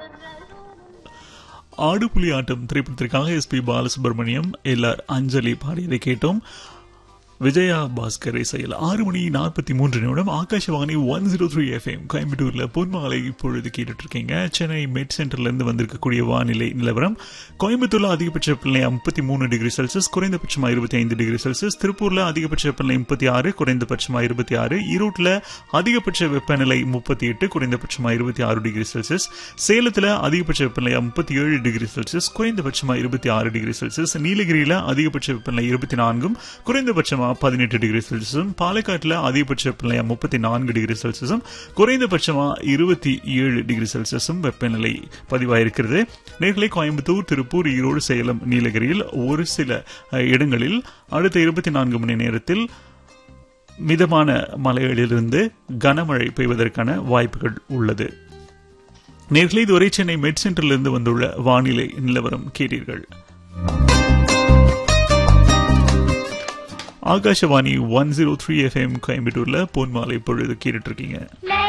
ஆடுபுலி ஆட்டம் திரைப்படத்திற்காக S P Balasubrahmanyam L R Anjali பாடியதை கேட்டோம் விஜயா பாஸ்கர் இசையில் ஆறு மணி நாற்பத்தி மூன்று நிமிடம் Akashvani one zero three FM கோயம்புத்தூர்ல பொன்மாலை இப்பொழுது கேட்டுட்டு இருக்கீங்க சென்னை மெட் சென்டர்ல இருந்து வந்திருக்கக்கூடிய வானிலை நிலவரம் கோயம்புத்தூர்ல அதிகபட்ச வெப்பநிலை முப்பத்தி மூணு டிகிரி செல்சியஸ் குறைந்தபட்சமா இருபத்தி ஐந்து டிகிரி செல்சியஸ் திருப்பூர்ல அதிகபட்ச வெப்பநிலை முப்பத்தி ஆறு குறைந்தபட்சமா இருபத்தி ஆறு ஈரோட்ல அதிகபட்ச வெப்பநிலை முப்பத்தி எட்டு குறைந்தபட்சமா இருபத்தி ஆறு டிகிரி செல்சியஸ் சேலத்துல அதிகபட்ச வெப்பநிலை முப்பத்தி ஏழு டிகிரி செல்சியஸ் குறைந்தபட்சமா இருபத்தி ஆறு டிகிரி செல்சியஸ் நீலகிரியில அதிகபட்ச வெப்பநிலை இருபத்தி நான்கும் குறைந்தபட்சமா பதினெட்டு டிகிரி செல்சியஸும் பாலக்காட்டுல அதிகபட்ச வெப்பநிலை முப்பத்தி நான்கு டிகிரி செல்சியஸும் குறைந்தபட்சமா இருபத்தி ஏழு டிகிரி செல்சியஸும் வெப்பநிலை பதிவாயிருக்கிறது நேர்களை கோயம்புத்தூர் திருப்பூர் ஈரோடு சேலம் நீலகிரியில் ஒரு சில அஹ், இடங்களில் அடுத்த இருபத்தி நான்கு மணி நேரத்தில் மிதமான மலைகளிலிருந்து கனமழை பெய்வதற்கான வாய்ப்புகள் உள்ளது நேர்களை இதுவரை சென்னை மெட் சென்டரிலிருந்து வந்துள்ள வானிலை நிலவரம் கேட்டீர்கள் Akashvani one zero three FM கோயம்புத்தூர்ல பொன்மாலை பொழுது கேட்டுட்டு இருக்கீங்க லே